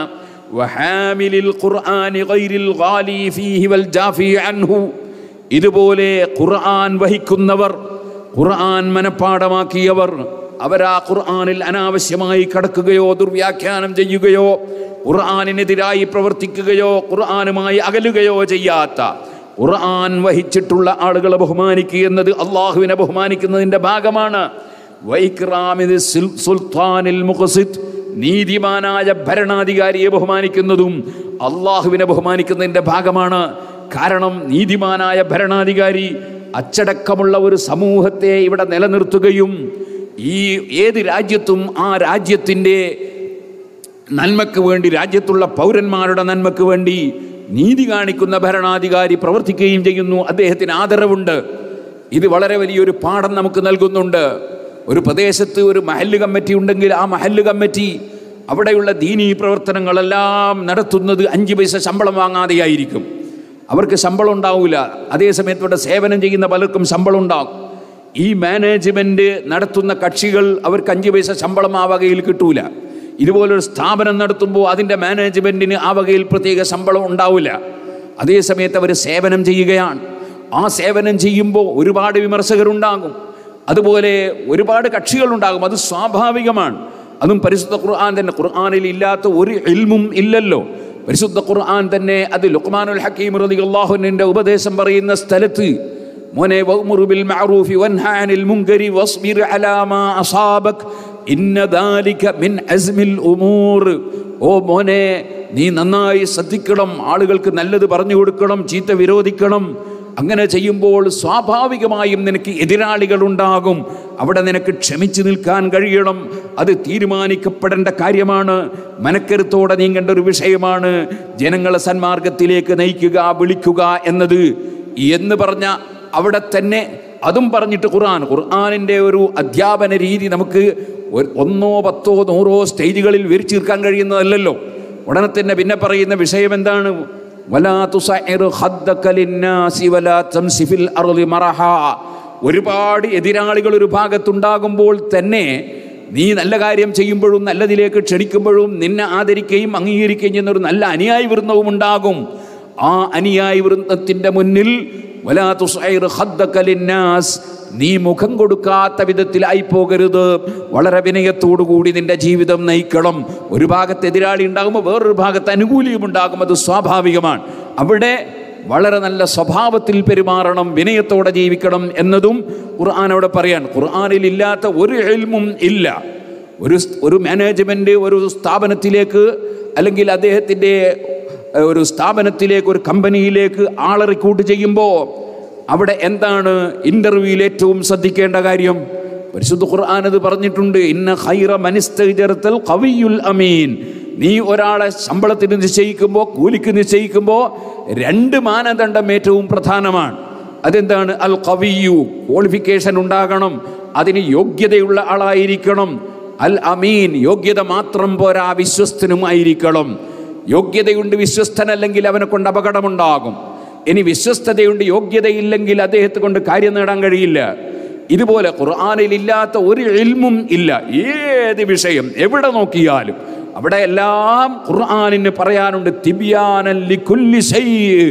വഹാമിലിൽ ഖുർആനി ഗൈരിൽ ഗാലി ഫീഹി വൽ ജാഫി അൻഹു ഇതുപോലെ ഖുർആൻ വഹിക്കുന്നവർ ഖുർആൻ മനഃപ്പാടമാക്കിയവർ അവരാ ഖുർആനിൽ അനാവശ്യമായി കടക്കുകയോ ദുർവ്യാഖ്യാനം ചെയ്യുകയോ ഖുർആനിനെതിരായി പ്രവർത്തിക്കുകയോ ഖുർആനുമായി അകലുകയോ ചെയ്യാത്ത ഖുർആൻ വഹിച്ചിട്ടുള്ള ആളുകളെ ബഹുമാനിക്കുക എന്നത് അള്ളാഹുവിനെ ബഹുമാനിക്കുന്നതിൻ്റെ ഭാഗമാണ് വൈക്രാമിദ് സുൽത്താനിൽ മുഖസിദ് നീതിമാനായ ഭരണാധികാരിയെ ബഹുമാനിക്കുന്നതും അള്ളാഹുവിനെ ബഹുമാനിക്കുന്നതിൻ്റെ ഭാഗമാണ് കാരണം നീതിമാനായ ഭരണാധികാരി അച്ചടക്കമുള്ള ഒരു സമൂഹത്തെ ഇവിടെ നിലനിർത്തുകയും ഈ ഏത് രാജ്യത്തും ആ രാജ്യത്തിൻ്റെ നന്മയ്ക്ക് വേണ്ടി രാജ്യത്തുള്ള പൗരന്മാരുടെ നന്മയ്ക്ക് വേണ്ടി നീതി കാണിക്കുന്ന ഭരണാധികാരി പ്രവർത്തിക്കുകയും ചെയ്യുന്നു അദ്ദേഹത്തിന് ആദരവുണ്ട് ഇത് വളരെ വലിയൊരു പാഠം നമുക്ക് നൽകുന്നുണ്ട് ഒരു പ്രദേശത്ത് ഒരു മഹല്ല് കമ്മിറ്റി ഉണ്ടെങ്കിൽ ആ മഹല്ല് കമ്മിറ്റി അവിടെയുള്ള ദീനീ പ്രവർത്തനങ്ങളെല്ലാം നടത്തുന്നത് അഞ്ച് പൈസ ശമ്പളം വാങ്ങാതെയായിരിക്കും അവർക്ക് ശമ്പളം ഉണ്ടാവില്ല അതേസമയത്ത് ഇവിടെ സേവനം ചെയ്യുന്ന പലർക്കും ശമ്പളം ഉണ്ടാകും ഈ മാനേജ്മെൻറ്റ് നടത്തുന്ന കക്ഷികൾ അവർക്ക് അഞ്ച് പൈസ ശമ്പളം ആ വകയിൽ കിട്ടൂല ഇതുപോലൊരു സ്ഥാപനം നടത്തുമ്പോൾ അതിൻ്റെ മാനേജ്മെൻറ്റിന് ആ വകയിൽ പ്രത്യേക ശമ്പളം ഉണ്ടാവില്ല അതേസമയത്ത് അവർ സേവനം ചെയ്യുകയാണ് ആ സേവനം ചെയ്യുമ്പോൾ ഒരുപാട് വിമർശകരുണ്ടാകും അതുപോലെ ഒരുപാട് കക്ഷികളുണ്ടാകും അത് സ്വാഭാവികമാണ് അതും പരിശുദ്ധ ഖുർആൻ തന്നെ ഖുർആനിൽ ഇല്ലാത്ത ഒരു ഇൽമും ഇല്ലല്ലോ പരിശുദ്ധ ഖുർആൻ തന്നെ അത് ലുക്മാനുൽ ഹക്കീം റളിയല്ലാഹുവിൻ്റെ ഉപദേശം പറയുന്ന സ്ഥലത്ത് മോനെ വഅ്മുറു ബിൽ മഅറൂഫി വൻഹ അനിൽ മുൻകരി വസ്ബിർ അലാ മാ അസാബക് ഇന്ന ദാലിക മിൻ അസ്മിൽ ഉമൂർ ഓ മോനെ നീ നന്നായി ശ്രദ്ധിക്കണം ആളുകൾക്ക് നല്ലത് പറഞ്ഞു കൊടുക്കണം ചീത്ത വിരോധിക്കണം അങ്ങനെ ചെയ്യുമ്പോൾ സ്വാഭാവികമായും നിനക്ക് എതിരാളികൾ ഉണ്ടാകും അവിടെ നിനക്ക് ക്ഷമിച്ചു നിൽക്കാൻ കഴിയണം അത് തീരുമാനിക്കപ്പെടേണ്ട കാര്യമാണ് മനക്കരുത്തോടെ നീങ്ങേണ്ട ഒരു വിഷയമാണ് ജനങ്ങളെ സന്മാർഗത്തിലേക്ക് നയിക്കുക വിളിക്കുക എന്നത് എന്ന് പറഞ്ഞ അവിടെ തന്നെ അതും പറഞ്ഞിട്ട് ഖുർആൻ ഖുർആാനിൻ്റെ ഒരു അധ്യാപന രീതി നമുക്ക് ഒരു ഒന്നോ പത്തോ നൂറോ സ്റ്റേജുകളിൽ വിരിച്ചു തീർക്കാൻ കഴിയുന്നതല്ലല്ലോ ഉടനെ തന്നെ പിന്നെ പറയുന്ന വിഷയം എന്താണ് വലാ തുസഇർ ഖദ്ദക ലിന്നാസി വലാ തംസി ഫിൽ അർളി മറഹ ഒരുപാട് എതിരാളികൾ ഒരു ഭാഗത്തുണ്ടാകുമ്പോൾ തന്നെ നീ നല്ല കാര്യം ചെയ്യുമ്പോഴും നല്ലതിലേക്ക് ക്ഷണിക്കുമ്പോഴും നിന്നെ ആദരിക്കുകയും അംഗീകരിക്കുകയും ചെയ്യുന്ന ഒരു നല്ല അനുയായി വൃന്ദവും ഉണ്ടാകും ആ അനുയായി വൃന്ദത്തിൻ്റെ മുന്നിൽ വലാ തുസൈർ ഖദ്ദക ലിന്നാസ് നീ മുഖം കൊടുക്കാത്ത വിധത്തിലായി പോകരുത് വളരെ വിനയത്തോടുകൂടി നിന്റെ ജീവിതം നയിക്കണം ഒരു ഭാഗത്ത് എതിരാളി ഉണ്ടാകുമ്പോൾ വേറൊരു ഭാഗത്ത് അനുകൂലിയും ഉണ്ടാകും അത് സ്വാഭാവികമാണ് അവിടെ വളരെ നല്ല സ്വഭാവത്തിൽ പെരുമാറണം വിനയത്തോടെ ജീവിക്കണം എന്നതും ഖുർആൻ അവിടെ പറയാൻ ഖുർആനിൽ ഇല്ലാത്ത ഒരു എൽമും ഇല്ല ഒരു ഒരു മാനേജ്മെൻറ്റ് ഒരു സ്ഥാപനത്തിലേക്ക് അല്ലെങ്കിൽ അദ്ദേഹത്തിൻ്റെ ഏഹ്, ഒരു സ്ഥാപനത്തിലേക്ക് ഒരു കമ്പനിയിലേക്ക് ആളെ റിക്രൂട്ട് ചെയ്യുമ്പോൾ അവിടെ എന്താണ് ഇൻ്റർവ്യൂവിൽ ഏറ്റവും ശ്രദ്ധിക്കേണ്ട കാര്യം പരിശുദ്ധ ഖുർആൻ അത് പറഞ്ഞിട്ടുണ്ട് ഇന്ന ഖൈറ മനിസ്തൽ കവിയുൽ അമീൻ നീ ഒരാളെ ശമ്പളത്തിന് നിശ്ചയിക്കുമ്പോൾ കൂലിക്ക് നിശ്ചയിക്കുമ്പോൾ രണ്ട് മാനദണ്ഡം ഏറ്റവും പ്രധാനമാണ് അതെന്താണ് അൽ കവിയു ക്വാളിഫിക്കേഷൻ ഉണ്ടാകണം അതിന് യോഗ്യതയുള്ള ആളായിരിക്കണം അൽ അമീൻ യോഗ്യത മാത്രം പോരാ വിശ്വസ്തനുമായിരിക്കണം യോഗ്യതയുണ്ട് വിശ്വസ്തനല്ലെങ്കിൽ അവനെ കൊണ്ട് അപകടമുണ്ടാകും ഇനി വിശ്വസ്തതയുണ്ട് യോഗ്യതയില്ലെങ്കിൽ അദ്ദേഹത്തെ കൊണ്ട് കാര്യം നേടാൻ കഴിയില്ല ഇതുപോലെ ഖുർആാനിൽ ഇല്ലാത്ത ഒരു ഇൽമും ഇല്ല ഏത് വിഷയം എവിടെ നോക്കിയാലും അവിടെ എല്ലാം ഖുർആാനിന് പറയാനുണ്ട് തിബിയാനൻ ലിക്കുല്ലി ശൈ.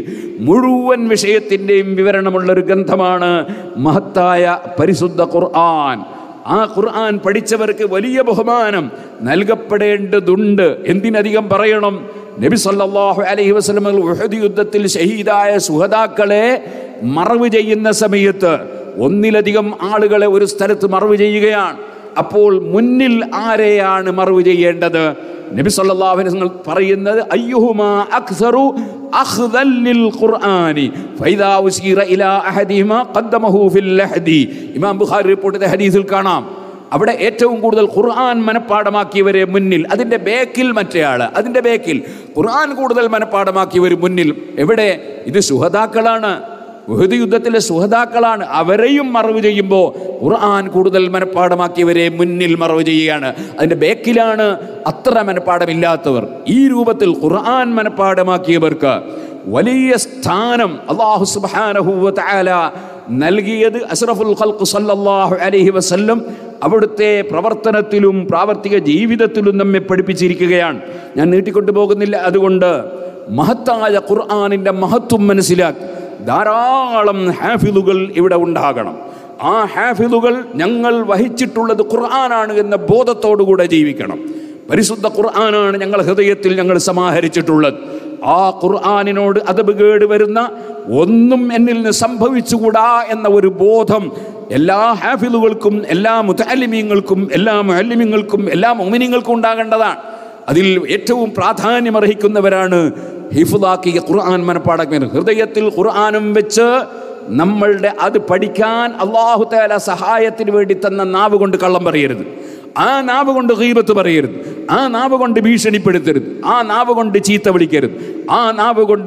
മുഴുവൻ വിഷയത്തിൻ്റെയും വിവരണമുള്ള ഒരു ഗ്രന്ഥമാണ് മഹത്തായ പരിശുദ്ധ ഖുർആൻ ആ ഖുർആൻ പഠിച്ചവർക്ക് വലിയ ബഹുമാനം നൽകപ്പെടേണ്ടതുണ്ട് എന്തിനധികം പറയണം നബി സല്ലല്ലാഹു അലൈഹി വസല്ലം ഉഹദ് യുദ്ധത്തിൽ ഷഹീദായ സുഹദാക്കളെ മറവ് ചെയ്യുന്ന സമയത്ത് ഒന്നിലധികം ആളുകളെ ഒരു സ്ഥലത്ത് മറവ് ചെയ്യുകയാണ് അപ്പോൾ മുന്നിൽ ആരെയാണ് മറവ് ചെയ്യേണ്ടത് നബി സല്ലല്ലാഹു അലൈഹി വസല്ലം പറയുന്നത് അയ്യുഹുമാ അക്സറു അഖ്ദൻ ലിൽ ഖുർആനി ഫൈദാ ഉസീറ ഇലാ അഹദിഹിമാ ഖദ്ദമഹു ഫിൽ ലഹദി ഇമാം ബുഖാരി റിപ്പോർട്ട് ചെയ്ത ഹദീസിൽ കാണാം അവിടെ ഏറ്റവും കൂടുതൽ ഖുർആൻ മനഃപ്പാടമാക്കിയവരെ മുന്നിൽ അതിൻ്റെ ബേക്കിൽ മറ്റേയാള് അതിൻ്റെ ബേക്കിൽ ഖുർആൻ കൂടുതൽ മനഃപ്പാടമാക്കിയവർ മുന്നിൽ എവിടെ ഇത് സുഹതാക്കളാണ് ഉഹദ് യുദ്ധത്തിലെ സുഹതാക്കളാണ് അവരെയും മറവ് ചെയ്യുമ്പോൾ ഖുർആൻ കൂടുതൽ മനഃപ്പാടമാക്കിയവരെ മുന്നിൽ മറവ് ചെയ്യുകയാണ് അതിൻ്റെ ബേക്കിലാണ് അത്ര മനഃപ്പാടമില്ലാത്തവർ ഈ രൂപത്തിൽ ഖുർആൻ മനഃപ്പാടമാക്കിയവർക്ക് വലിയ സ്ഥാനം അള്ളാഹു സുബ്ഹാനഹു വ തആല നൽകിയത് അസ്റഫുൽ ഖൽഖ് സല്ലല്ലാഹു അലൈഹി വസല്ലം അവിടുത്തെ പ്രവർത്തനത്തിലും പ്രാവർത്തിക ജീവിതത്തിലും നമ്മെ പഠിപ്പിച്ചിരിക്കുകയാണ് ഞാൻ നീട്ടിക്കൊണ്ടു പോകുന്നില്ല അതുകൊണ്ട് മഹത്തായ ഖുർആാനിൻ്റെ മഹത്വം മനസ്സിലാക്കി ധാരാളം ഹാഫിദുകൾ ഇവിടെ ഉണ്ടാകണം ആ ഹാഫിദുകൾ ഞങ്ങൾ വഹിച്ചിട്ടുള്ളത് ഖുർആനാണ് എന്ന ബോധത്തോടുകൂടെ ജീവിക്കണം പരിശുദ്ധ ഖുർആനാണ് ഞങ്ങൾ ഹൃദയത്തിൽ ഞങ്ങൾ സമാഹരിച്ചിട്ടുള്ളത് ആ ഖുർആാനിനോട് അതബ് കേട് വരുന്ന ഒന്നും എന്നിൽ നിന്ന് സംഭവിച്ചുകൂടാ എന്ന ഒരു ബോധം എല്ലാ ഹാഫിദുകൾക്കും എല്ലാ മുത്തലിമീങ്ങൾക്കും എല്ലാ മുഹല്ലിമീങ്ങൾക്കും എല്ലാ മോമിനിങ്ങൾക്കും ഉണ്ടാകേണ്ടതാണ് അതിൽ ഏറ്റവും പ്രാധാന്യമർഹിക്കുന്നവരാണ് ഹിഫുദാക്കിയ ഖുർആൻ മനപ്പാടാക്കിയ ഹൃദയത്തിൽ ഖുർആാനും വെച്ച് നമ്മളുടെ അത് പഠിക്കാൻ അള്ളാഹു തആല സഹായത്തിന് വേണ്ടി തന്ന നാവ് കൊണ്ട് കള്ളം പറയരുത് ആ നാവ് കൊണ്ട് ഗീബത്ത് പറയരുത് ആ നാവ് കൊണ്ട് ഭീഷണിപ്പെടുത്തരുത് ആ നാവ് കൊണ്ട് ചീത്ത വിളിക്കരുത് ആ നാവ് കൊണ്ട്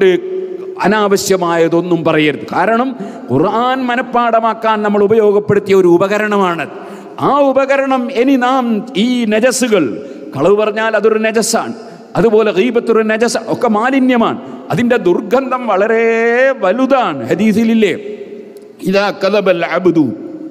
അനാവശ്യമായതൊന്നും പറയരുത് കാരണം ഖുർആൻ മനഃപ്പാടമാക്കാൻ നമ്മൾ ഉപയോഗപ്പെടുത്തിയ ഒരു ഉപകരണമാണ് ആ ഉപകരണം ഇനി നാം ഈ നജസ്സുകൾ കളവ് പറഞ്ഞാൽ അതൊരു നജസ്സാണ് അതുപോലെ ഗീബത്തൊരു നജസ് ഒക്കെ മാലിന്യമാണ് അതിൻ്റെ ദുർഗന്ധം വളരെ വലുതാണ് ഹദീസിലില്ലേ ഇതാ കഥബൽ അബ്ദു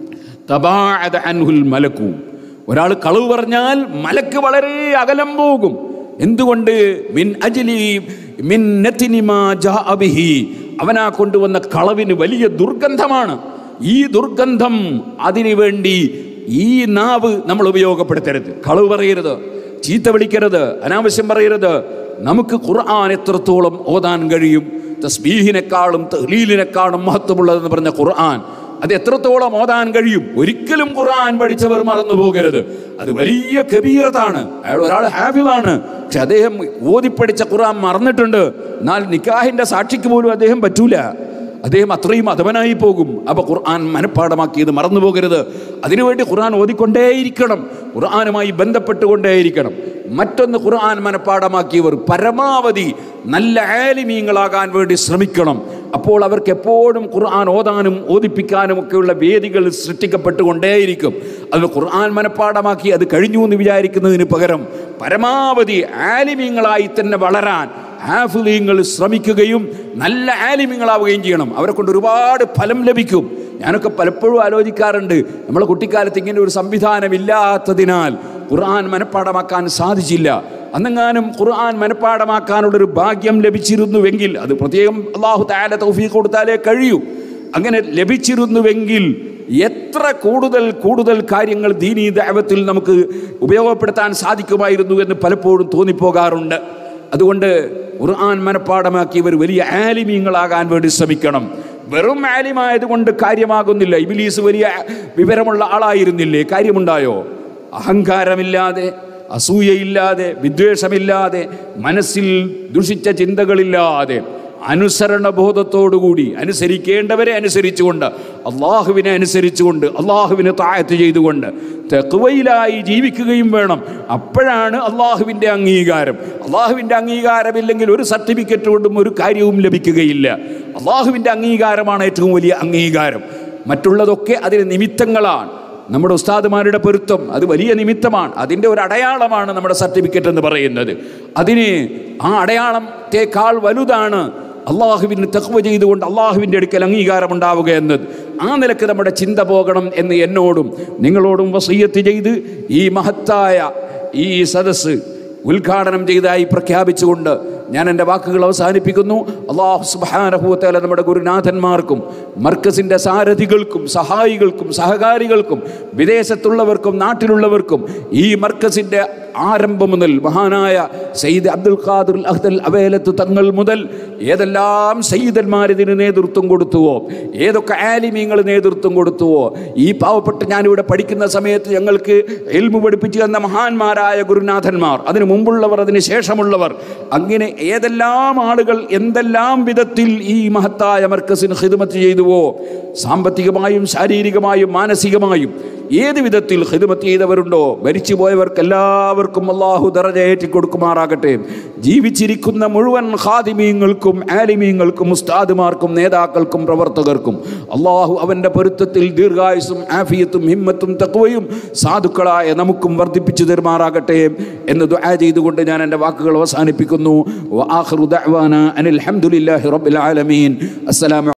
തബാഅദ അൻഹുൽ മലക്കു ഒരാൾ കളവ് പറഞ്ഞാൽ മലക്ക് വളരെ അകലം പോകും എന്തുകൊണ്ട് മിൻ അജ്ലി മിൻ നത്നിമാ ജാഅ ബിഹി അവനാ കൊണ്ടുവന്ന കളവിന് വലിയ ദുർഗന്ധമാണ് ഈ ദുർഗന്ധം അതിനു വേണ്ടി ഈ നാവ് നമ്മൾ ഉപയോഗപ്പെടുത്തരുത് കളവ് പറയരുത് ചീത്ത വിളിക്കരുത് അനാവശ്യം പറയരുത് നമുക്ക് ഖുർആൻ എത്രത്തോളം ഓതാൻ കഴിയും തസ്ബീഹിനെക്കാളും തഹ്ലീലിനെക്കാളും മഹത്വമുള്ളതെന്ന് പറഞ്ഞ ഖുർആൻ അത് എത്രത്തോളം ഓതാൻ കഴിയും ഒരിക്കലും ഖുർആൻ പഠിച്ചവർ മറന്നു പോകരുത് അത് വലിയ കബീറത്താണ് അയാൾ ഒരാൾ ഹാബിളാണ് പക്ഷെ അദ്ദേഹം ഓതിപ്പടിച്ച ഖുർആൻ മറന്നിട്ടുണ്ട് എന്നാൽ നിക്കാഹിന്റെ സാക്ഷിക്ക് പോലും അദ്ദേഹം പറ്റൂല അദ്ദേഹം അത്രയും അധവനായി പോകും അപ്പൊ ഖുർആൻ മനഃപ്പാടമാക്കിയത് മറന്നു പോകരുത് അതിനുവേണ്ടി ഖുർആൻ ഓതിക്കൊണ്ടേയിരിക്കണം ഖുർആനുമായി ബന്ധപ്പെട്ടുകൊണ്ടേയിരിക്കണം മറ്റൊന്ന് ഖുർആൻ മനഃപ്പാടമാക്കിയവർ പരമാവധി നല്ല ആലിമീങ്ങളാകാൻ വേണ്ടി ശ്രമിക്കണം അപ്പോൾ അവർക്ക് എപ്പോഴും ഖുർആൻ ഓതാനും ഓദിപ്പിക്കാനും ഒക്കെയുള്ള വേദികൾ സൃഷ്ടിക്കപ്പെട്ടുകൊണ്ടേയിരിക്കും അത് ഖുർആൻ മനഃപ്പാടമാക്കി അത് കഴിഞ്ഞു എന്ന് വിചാരിക്കുന്നതിന് പകരം പരമാവധി ആലിമീങ്ങളായി തന്നെ വളരാൻ ഹാഫിലീങ്ങൾ ശ്രമിക്കുകയും നല്ല ആലിമ്യങ്ങളാവുകയും ചെയ്യണം അവരെ കൊണ്ട് ഒരുപാട് ഫലം ലഭിക്കും ഞാനൊക്കെ പലപ്പോഴും ആലോചിക്കാറുണ്ട് നമ്മളെ കുട്ടിക്കാലത്ത് ഇങ്ങനെ ഒരു സംവിധാനമില്ലാത്തതിനാൽ ഖുർആൻ മനഃപ്പാടമാക്കാൻ സാധിച്ചില്ല അന്നെങ്ങാനും ഖുർആൻ മനഃപ്പാടമാക്കാനുള്ളൊരു ഭാഗ്യം ലഭിച്ചിരുന്നുവെങ്കിൽ അത് പ്രത്യേകം അള്ളാഹു താല തൗഫീഖ് കൊടുത്താലേ കഴിയൂ അങ്ങനെ ലഭിച്ചിരുന്നുവെങ്കിൽ എത്ര കൂടുതൽ കൂടുതൽ കാര്യങ്ങൾ ദീനീ ദൈവത്തിൽ നമുക്ക് ഉപയോഗപ്പെടുത്താൻ സാധിക്കുമായിരുന്നു എന്ന് പലപ്പോഴും തോന്നിപ്പോകാറുണ്ട് അതുകൊണ്ട് ഖുർആൻ മനഃപ്പാടമാക്കിയവർ വലിയ ആലിമീങ്ങളാകാൻ വേണ്ടി ശ്രമിക്കണം വെറും ആലിമായതുകൊണ്ട് കാര്യമാകുന്നില്ല ഇബിലീസ് വലിയ വിവരമുള്ള ആളായിരുന്നില്ലേ കാര്യമുണ്ടായോ അഹങ്കാരമില്ലാതെ അസൂയയില്ലാതെ വിദ്വേഷമില്ലാതെ മനസ്സിൽ ദുഷിച്ച ചിന്തകളില്ലാതെ അനുസരണബോധത്തോടുകൂടി അനുസരിക്കേണ്ടവരെ അനുസരിച്ചുകൊണ്ട് അള്ളാഹുവിനെ അനുസരിച്ചുകൊണ്ട് അള്ളാഹുവിനെ താഴത്ത് ചെയ്തുകൊണ്ട് തെക്കുവയിലായി ജീവിക്കുകയും വേണം അപ്പോഴാണ് അള്ളാഹുവിൻ്റെ അംഗീകാരം അള്ളാഹുവിൻ്റെ അംഗീകാരമില്ലെങ്കിൽ ഒരു സർട്ടിഫിക്കറ്റ് കൊണ്ടും ഒരു കാര്യവും ലഭിക്കുകയില്ല അള്ളാഹുവിൻ്റെ അംഗീകാരമാണ് ഏറ്റവും വലിയ അംഗീകാരം മറ്റുള്ളതൊക്കെ അതിന് നിമിത്തങ്ങളാണ് നമ്മുടെ ഉസ്താദുമാരുടെ പൊരുത്തം അത് വലിയ നിമിത്തമാണ് അതിൻ്റെ ഒരു അടയാളമാണ് നമ്മുടെ സർട്ടിഫിക്കറ്റ് എന്ന് പറയുന്നത് അതിന് ആ അടയാളത്തെക്കാൾ വലുതാണ് അള്ളാഹുവിന് തെക്കുവ ചെയ്തുകൊണ്ട് അള്ളാഹുവിൻ്റെ അടുക്കൽ അംഗീകാരം ഉണ്ടാവുക എന്നത് ആ നിലക്ക് നമ്മുടെ ചിന്ത പോകണം എന്ന് എന്നോടും നിങ്ങളോടും വസീയത്ത് ചെയ്ത് ഈ മഹത്തായ ഈ സദസ്സ് ഉദ്ഘാടനം ചെയ്തതായി പ്രഖ്യാപിച്ചുകൊണ്ട് ഞാൻ എൻ്റെ വാക്കുകൾ അവസാനിപ്പിക്കുന്നു അള്ളാഹു സുബാനഹുവത്തേല നമ്മുടെ ഗുരുനാഥന്മാർക്കും മർക്കസിൻ്റെ സാരഥികൾക്കും സഹായികൾക്കും സഹകാരികൾക്കും വിദേശത്തുള്ളവർക്കും നാട്ടിലുള്ളവർക്കും ഈ മർക്കസിൻ്റെ ആരംഭം മുതൽ മഹാനായ സയ്യിദ് അബ്ദുൽ ഖാദുൽ അഹ്ദൽ അവേലത്ത് തങ്ങൾ മുതൽ ഏതെല്ലാം സയ്യിദന്മാർ ഇതിന് നേതൃത്വം കൊടുത്തുവോ ഏതൊക്കെ ആലിമീങ്ങൾ നേതൃത്വം കൊടുത്തുവോ ഈ പാവപ്പെട്ട് ഞാനിവിടെ പഠിക്കുന്ന സമയത്ത് ഞങ്ങൾക്ക് എൽമു പഠിപ്പിച്ചു തന്ന മഹാന്മാരായ ഗുരുനാഥന്മാർ അതിനു മുമ്പുള്ളവർ അതിന് ശേഷമുള്ളവർ അങ്ങനെ ഏതെല്ലാം ആളുകൾ എന്തെല്ലാം വിധത്തിൽ ഈ മഹത്തായ മർക്കസിന് ഹിദ്മത്ത് ചെയ്തുവോ സാമ്പത്തികമായും ശാരീരികമായും മാനസികമായും ഏത് വിധത്തിൽ ഹിദ്മത്ത് ചെയ്തവരുണ്ടോ മരിച്ചു പോയവർക്ക് എല്ലാവർക്കും അള്ളാഹു ദറജയേറ്റി കൊടുക്കുമാറാകട്ടെ ജീവിച്ചിരിക്കുന്ന മുഴുവൻ ഖാദിമീങ്ങൾക്കും ആലിമീങ്ങൾക്കും ഉസ്താദുമാർക്കും നേതാക്കൾക്കും പ്രവർത്തകർക്കും അള്ളാഹു അവൻ്റെ പൊരുത്തത്തിൽ ദീർഘായുസും ആഫിയത്തും ഹിമ്മത്തും തക്വയും സാധുക്കളായ നമുക്കും വർദ്ധിപ്പിച്ചു തരുമാറാകട്ടെ എന്ന് ദുആ ചെയ്തുകൊണ്ട് ഞാൻ എൻ്റെ വാക്കുകൾ അവസാനിപ്പിക്കുന്നു വആഖിറു ദഅ്വാന അനിൽ ഹംദുലില്ലാഹി റബ്ബിൽ ആലമീൻ അസ്സലാമു